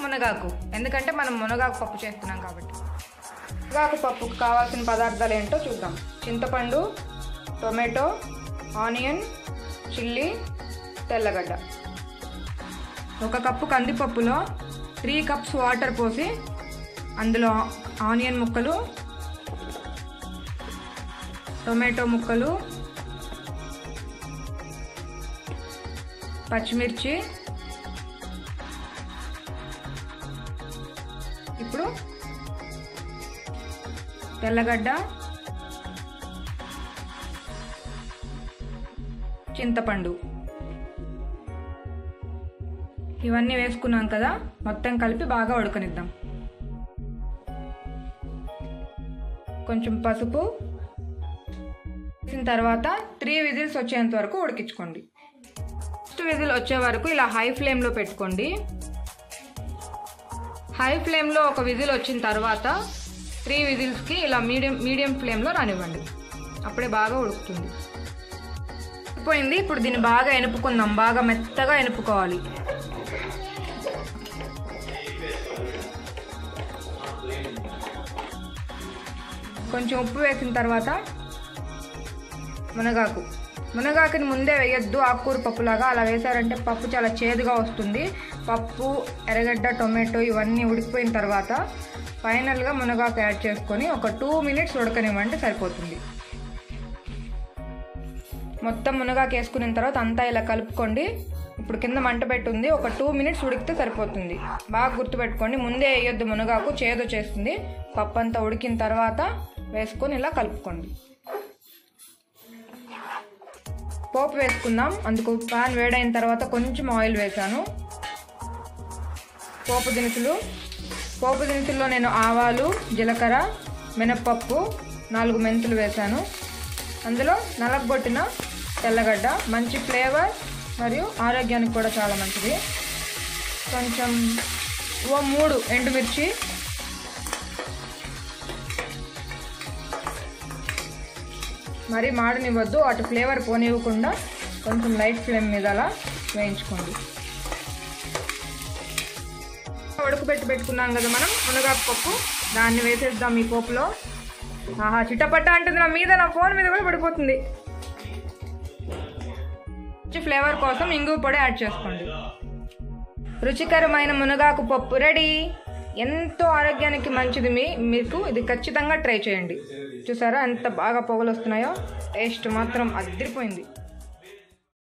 మునగాకు ఎందుకంటే మనం మునగాకు పప్పు చేస్తున్నాం కాబట్టి మునగాకు పప్పుకు కావాల్సిన పదార్థాలు ఏంటో చూద్దాం చింతపండు టొమాటో ఆనియన్ చిల్లీ తెల్లగడ్డ ఒక కప్పు కందిపప్పులో త్రీ కప్స్ వాటర్ పోసి అందులో ఆనియన్ ముక్కలు టొమాటో ముక్కలు పచ్చిమిర్చి ఇప్పుడు తెల్లగడ్డ చింతపండు ఇవన్నీ వేసుకున్నాం కదా మొత్తం కలిపి బాగా ఉడకనిద్దాం కొంచెం పసుపు వేసిన తర్వాత త్రీ విజిల్స్ వచ్చేంత వరకు ఉడికించుకోండి ఫస్ట్ విజిల్ వచ్చే వరకు ఇలా హై ఫ్లేమ్లో పెట్టుకోండి హై ఫ్లేమ్లో ఒక విజిల్ వచ్చిన తర్వాత త్రీ విజిల్స్కి ఇలా మీడియం మీడియం ఫ్లేమ్లో రానివ్వండి అప్పుడే బాగా ఉడుకుతుంది ఉడికిపోయింది ఇప్పుడు దీన్ని బాగా ఎనుపుకుందాం బాగా మెత్తగా ఎనుపుకోవాలి కొంచెం ఉప్పు వేసిన తర్వాత మునగాకు మునగాకుని ముందే వేయొద్దు ఆకుకూర పప్పులాగా అలా వేసారంటే పప్పు చాలా చేదుగా వస్తుంది పప్పు ఎర్రగడ్డ టొమాటో ఇవన్నీ ఉడికిపోయిన తర్వాత ఫైనల్గా మునగాకు యాడ్ చేసుకొని ఒక టూ మినిట్స్ ఉడకనివ్వండి సరిపోతుంది మొత్తం మునగాకు వేసుకున్న తర్వాత అంతా ఇలా కలుపుకోండి ఇప్పుడు కింద మంట పెట్టుంది ఒక టూ మినిట్స్ ఉడికితే సరిపోతుంది బాగా గుర్తుపెట్టుకోండి ముందే వేయొద్దు మునగాకు చేదు చేస్తుంది పప్పు అంతా ఉడికిన తర్వాత వేసుకొని ఇలా కలుపుకోండి పోపు వేసుకుందాం అందుకు పాన్ వేడైన తర్వాత కొంచెం ఆయిల్ వేసాను పోపు దినుసులు పోపు దినుసుల్లో నేను ఆవాలు జీలకర్ర మినప్పప్పు నాలుగు మెంతులు వేశాను అందులో నలగొట్టిన తెల్లగడ్డ మంచి ఫ్లేవర్ మరియు ఆరోగ్యానికి కూడా చాలా మంచిది కొంచెం ఓ మూడు ఎండుమిర్చి మరి మాడనివ్వద్దు అటు ఫ్లేవర్ పోనివ్వకుండా కొంచెం లైట్ ఫ్లేమ్ మీద అలా వేయించుకోండి ఉడకబెట్టి పెట్టుకున్నాం కదా మనం మునగాకు పప్పు దాన్ని వేసేద్దాం ఈ పోపులో ఆహా చిట్టపట్ట అంటుంది నా మీద నా ఫోన్ మీద కూడా పడిపోతుంది ఫ్లేవర్ కోసం ఇంగువ పొడి యాడ్ చేసుకోండి రుచికరమైన మునగాకు పప్పు రెడీ ఎంతో ఆరోగ్యానికి మంచిది మీ మీకు ఇది ఖచ్చితంగా ట్రై చేయండి చూసారా ఎంత బాగా పొగలు వస్తున్నాయో టేస్ట్ మాత్రం అదిరిపోయింది